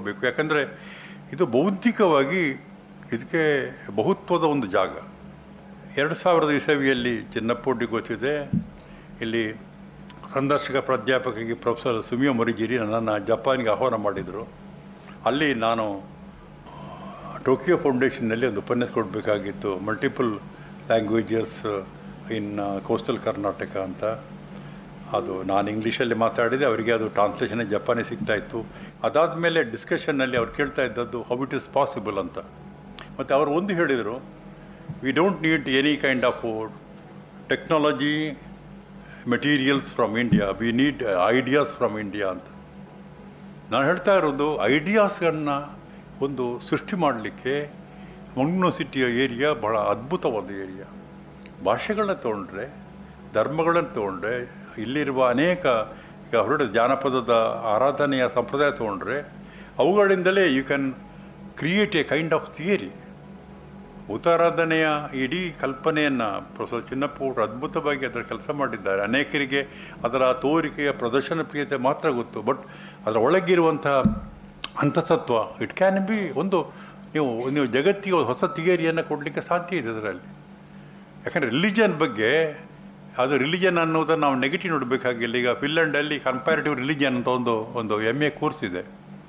ಹೋಗಬೇಕು ಯಾಕಂದರೆ ಇದು ಬೌದ್ಧಿಕವಾಗಿ ಇದಕ್ಕೆ ಬಹುತ್ವದ ಒಂದು ಜಾಗ ಎರಡು ಸಾವಿರದ ಇಸವಿಯಲ್ಲಿ ಚಿನ್ನಪ್ಪೊಡ್ಡಿ ಗೊತ್ತಿದೆ ಇಲ್ಲಿ ಸಂದರ್ಶಕ ಪ್ರಾಧ್ಯಾಪಕರಿಗೆ ಪ್ರೊಫೆಸರ್ ಸುಮಿಯೋ ಮರಿಜಿರಿ ನನ್ನನ್ನು ಜಪಾನ್ಗೆ ಆಹ್ವಾನ ಮಾಡಿದರು ಅಲ್ಲಿ ನಾನು ಟೋಕಿಯೋ ಫೌಂಡೇಶನ್ನಲ್ಲಿ ಒಂದು ಉಪನ್ಯಾಸ ಕೊಡಬೇಕಾಗಿತ್ತು multiple languages in coastal Karnataka ಅಂತ ಅದು ನಾನು ಇಂಗ್ಲೀಷಲ್ಲಿ ಮಾತಾಡಿದೆ ಅವರಿಗೆ ಅದು ಟ್ರಾನ್ಸ್ಲೇಷನ್ ಜಪಾನಿ ಸಿಗ್ತಾ ಇತ್ತು ಅದಾದಮೇಲೆ ಡಿಸ್ಕಷನ್ನಲ್ಲಿ ಅವ್ರು ಕೇಳ್ತಾ ಇದ್ದದ್ದು ಹೌ ಇಟ್ ಈಸ್ ಪಾಸಿಬಲ್ ಅಂತ ಮತ್ತು ಅವರು ಒಂದು ಹೇಳಿದರು we don't need any kind of technology materials from India we need ideas from India ಅಂತ ನಾನು ಹೇಳ್ತಾ ಇರೋದು ಐಡಿಯಾಸ್ಗಳನ್ನ ಒಂದು ಸೃಷ್ಟಿ ಮಾಡಲಿಕ್ಕೆ ಮಂಗ್ನೂರ್ ಸಿಟಿಯ ಏರಿಯಾ ಬಹಳ ಅದ್ಭುತವಾದ ಏರಿಯಾ ಭಾಷೆಗಳನ್ನ ತೊಗೊಂಡ್ರೆ ಧರ್ಮಗಳನ್ನು ತೊಗೊಂಡ್ರೆ ಇಲ್ಲಿರುವ ಅನೇಕ ಈಗ ಹೊರಡ ಜಾನಪದದ ಆರಾಧನೆಯ ಸಂಪ್ರದಾಯ ತೊಗೊಂಡ್ರೆ ಅವುಗಳಿಂದಲೇ you can create a kind of theory ಭೂತಾರಾಧನೆಯ ಇಡೀ ಕಲ್ಪನೆಯನ್ನು ಪ್ರೊಫೆಸರ್ ಚಿನ್ನಪ್ಪವರು ಅದ್ಭುತವಾಗಿ ಅದರ ಕೆಲಸ ಮಾಡಿದ್ದಾರೆ ಅನೇಕರಿಗೆ ಅದರ ತೋರಿಕೆಯ ಪ್ರದರ್ಶನ ಪ್ರಿಯತೆ ಮಾತ್ರ ಗೊತ್ತು ಬಟ್ ಅದರ ಒಳಗಿರುವಂಥ ಅಂತಸತ್ವ ಇಟ್ ಕ್ಯಾನ್ ಬಿ ಒಂದು ನೀವು ನೀವು ಜಗತ್ತಿಗೆ ಒಂದು ಹೊಸ ಥಿಯರಿಯನ್ನು ಕೊಡಲಿಕ್ಕೆ ಸಾಧ್ಯ ಇದೆ ಅದರಲ್ಲಿ ಯಾಕಂದರೆ ರಿಲಿಜನ್ ಬಗ್ಗೆ ಅದು ರಿಲಿಜನ್ ಅನ್ನೋದನ್ನು ನಾವು ನೆಗೆಟಿವ್ ನೋಡಬೇಕಾಗಿಲ್ಲ ಈಗ ಫಿನ್ಲೆಂಡಲ್ಲಿ ಕಂಪ್ಯಾರಿಟಿವ್ ರಿಲಿಜನ್ ಅಂತ ಒಂದು ಒಂದು ಎಮ್ ಎ ಕೋರ್ಸ್ ಇದೆ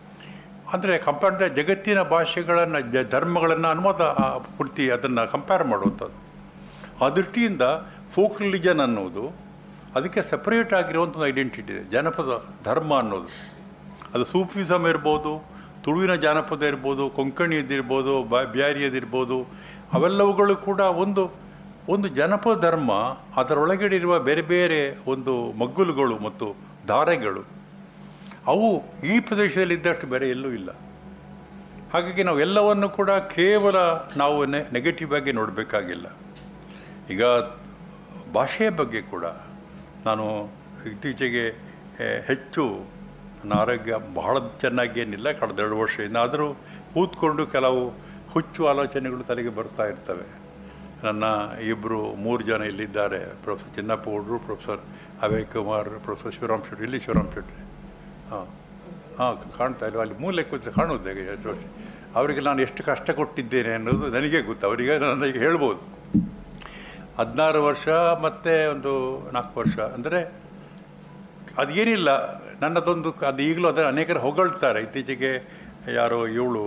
ಅಂದರೆ ಕಂಪೇರ್ ಜಗತ್ತಿನ ಭಾಷೆಗಳನ್ನು ಜ ಧರ್ಮಗಳನ್ನು ಅನುವಾದ ಆ, ಪೂರ್ತಿ ಅದನ್ನು ಕಂಪೇರ್ ಮಾಡುವಂಥದ್ದು ಆ ದೃಷ್ಟಿಯಿಂದ ಫೋಕ್ ರಿಲಿಜನ್ ಅನ್ನೋದು ಅದಕ್ಕೆ ಸಪ್ರೇಟ್ ಆಗಿರುವಂಥ ಒಂದು ಐಡೆಂಟಿಟಿ ಇದೆ ಜನಪದ ಧರ್ಮ ಅನ್ನೋದು ಅದು ಸೂಫಿಸಮ್ ಇರ್ಬೋದು ತುಳುವಿನ ಜಾನಪದ ಇರ್ಬೋದು ಕೊಂಕಣಿಯದಿರ್ಬೋದು ಬಾ ಬ್ಯಾರಿಯದಿರ್ಬೋದು ಅವೆಲ್ಲವುಗಳು ಕೂಡ ಒಂದು ಒಂದು ಜನಪದ ಧರ್ಮ ಅದರೊಳಗಡೆ ಇರುವ ಬೇರೆ ಬೇರೆ ಒಂದು ಮಗ್ಗುಲುಗಳು ಮತ್ತು ಧಾರೆಗಳು ಅವು ಈ ಪ್ರದೇಶದಲ್ಲಿ ಇದ್ದಷ್ಟು ಬೇರೆ ಎಲ್ಲೂ ಇಲ್ಲ ಹಾಗಾಗಿ ನಾವು ಎಲ್ಲವನ್ನು ಕೂಡ ಕೇವಲ ನಾವು ನೆ ನೆಗೆಟಿವ್ ಆಗಿ ನೋಡಬೇಕಾಗಿಲ್ಲ ಈಗ ಭಾಷೆಯ ಬಗ್ಗೆ ಕೂಡ ನಾನು ಇತ್ತೀಚೆಗೆ ಎ, ಹೆಚ್ಚು ನನ್ನ ಆರೋಗ್ಯ ಬಹಳ ಚೆನ್ನಾಗಿ ಏನಿಲ್ಲ ಕಳೆದ ಎರಡು ವರ್ಷದಿಂದ ಆದರೂ ಕೂತ್ಕೊಂಡು ಕೆಲವು ಹುಚ್ಚು ಆಲೋಚನೆಗಳು ತಲೆಗೆ ಬರ್ತಾ ಇರ್ತವೆ ನನ್ನ ಇಬ್ಬರು ಮೂರು ಜನ ಇಲ್ಲಿದ್ದಾರೆ ಪ್ರೊಫೆಸರ್ ಚಿನ್ನಪ್ಪ ಹುಡ್ರು ಪ್ರೊಫೆಸರ್ ಅಭಯ್ ಕುಮಾರ್ ಪ್ರೊಫೆಸರ್ ಶಿವರಾಮ್ ಶೆಟ್ಟಿ ಇಲ್ಲಿ ಶಿವರಾಮ್ ಶೆಟ್ಟಿ ಹಾಂ ಹಾಂ ಕಾಣ್ತಾ ಇಲ್ಲ ಅಲ್ಲಿ ಮೂಲೆ ಕೂತ್ರೆ ಕಾಣುವುದು ಹೇಗೆ ಎಷ್ಟು ವರ್ಷ ಅವರಿಗೆ ನಾನು ಎಷ್ಟು ಕಷ್ಟ ಕೊಟ್ಟಿದ್ದೇನೆ ಅನ್ನೋದು ನನಗೆ ಗೊತ್ತು ಅವರಿಗೆ ನನಗೆ ಹೇಳ್ಬೋದು ಹದಿನಾರು ವರ್ಷ ಮತ್ತು ಒಂದು ನಾಲ್ಕು ವರ್ಷ ಅಂದರೆ ಅದೇನಿಲ್ಲ ನನ್ನದೊಂದು ಅದು ಈಗಲೂ ಅದನ್ನು ಅನೇಕರು ಹೊಗಳ್ತಾರೆ ಇತ್ತೀಚೆಗೆ ಯಾರೋ ಇವಳು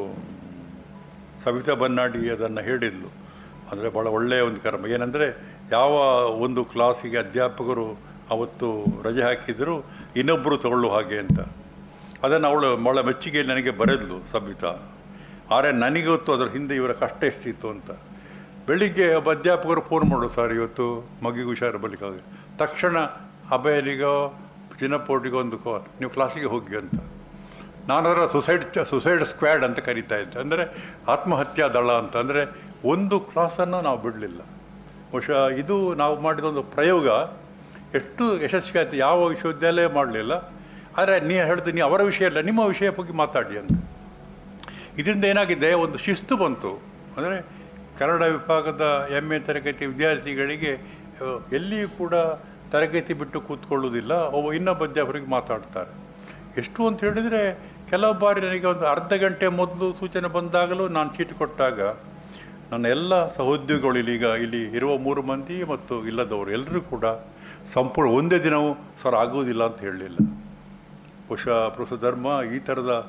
ಸವಿತಾ ಬನ್ನಾಡಿ ಅದನ್ನು ಹೇಳಿದ್ಲು ಅಂದರೆ ಭಾಳ ಒಳ್ಳೆಯ ಒಂದು ಕರ್ಮ ಏನಂದರೆ ಯಾವ ಒಂದು ಕ್ಲಾಸಿಗೆ ಅಧ್ಯಾಪಕರು ಅವತ್ತು ರಜೆ ಹಾಕಿದರೂ ಇನ್ನೊಬ್ಬರು ತಗೊಳ್ಳುವ ಹಾಗೆ ಅಂತ ಅದನ್ನು ಅವಳು ಭಾಳ ಮೆಚ್ಚುಗೆ ನನಗೆ ಬರೆದ್ಲು ಸಬಿತಾ ಆದರೆ ನನಗೆ ಗೊತ್ತು ಅದರ ಹಿಂದೆ ಇವರ ಕಷ್ಟ ಎಷ್ಟಿತ್ತು ಅಂತ ಬೆಳಿಗ್ಗೆ ಒಬ್ಬ ಅಧ್ಯಾಪಕರು ಫೋನ್ ಮಾಡು ಸರ್ ಇವತ್ತು ಮಗಿಗೆ ಹುಷಾರು ಬರಲಿಕ್ಕಾಗ ತಕ್ಷಣ ಅಭಯನಿಗೋ ಚಿನ್ನಪ್ಪೋಟಿಗೋ ಒಂದು ಕೋ ನೀವು ಕ್ಲಾಸಿಗೆ ಹೋಗಿ ಅಂತ ನಾನು ಅದರ ಸುಸೈಡ್ ಸುಸೈಡ್ ಸ್ಕ್ವಾಡ್ ಅಂತ ಕರಿತಾ ಇದ್ದೆ ಅಂದರೆ ಆತ್ಮಹತ್ಯಾ ದಳ ಅಂತ ಅಂದರೆ ಒಂದು ಕ್ಲಾಸನ್ನು ನಾವು ಬಿಡಲಿಲ್ಲ ಬಹುಶಃ ಇದು ನಾವು ಮಾಡಿದ ಒಂದು ಪ್ರಯೋಗ ಎಷ್ಟು ಯಶಸ್ವಿ ಆಯಿತು ಯಾವ ವಿಶ್ವವಿದ್ಯಾಲಯ ಮಾಡಲಿಲ್ಲ ಆದರೆ ನೀ ಹೇಳಿದ್ರೆ ನೀವು ಅವರ ವಿಷಯ ಅಲ್ಲ ನಿಮ್ಮ ವಿಷಯ ಬಗ್ಗೆ ಮಾತಾಡಿ ಅಂತ ಇದರಿಂದ ಏನಾಗಿದೆ ಒಂದು ಶಿಸ್ತು ಬಂತು ಅಂದರೆ ಕನ್ನಡ ವಿಭಾಗದ ಎಮ್ ಎ ತರಗತಿ ವಿದ್ಯಾರ್ಥಿಗಳಿಗೆ ಆ, ಎಲ್ಲಿಯೂ ಕೂಡ ತರಗತಿ ಬಿಟ್ಟು ಕೂತ್ಕೊಳ್ಳೋದಿಲ್ಲ ಒಬ್ಬ ಇನ್ನೊಬ್ಬ ಅಧ್ಯಾಪಕರಿಗೆ ಮಾತಾಡ್ತಾರೆ ಎಷ್ಟು ಅಂತ ಹೇಳಿದರೆ ಕೆಲವು ಬಾರಿ ನನಗೆ ಒಂದು ಅರ್ಧ ಗಂಟೆ ಮೊದಲು ಸೂಚನೆ ಬಂದಾಗಲೂ ನಾನು ಚೀಟಿ ಕೊಟ್ಟಾಗ ನನ್ನ ಎಲ್ಲ ಸಹೋದ್ಯೋಗಿಗಳು ಇಲ್ಲಿ ಈಗ ಇಲ್ಲಿ ಇರುವ ಮೂರು ಮಂದಿ ಮತ್ತು ಇಲ್ಲದವರು ಎಲ್ಲರೂ ಕೂಡ ಸಂಪೂರ್ಣ ಒಂದೇ ದಿನವೂ ಸರ್ ಆಗುವುದಿಲ್ಲ ಅಂತ ಹೇಳಲಿಲ್ಲ ಬಹುಶಃ ಪ್ರೊಫೆಸರ್ ಧರ್ಮ ಈ ಥರದ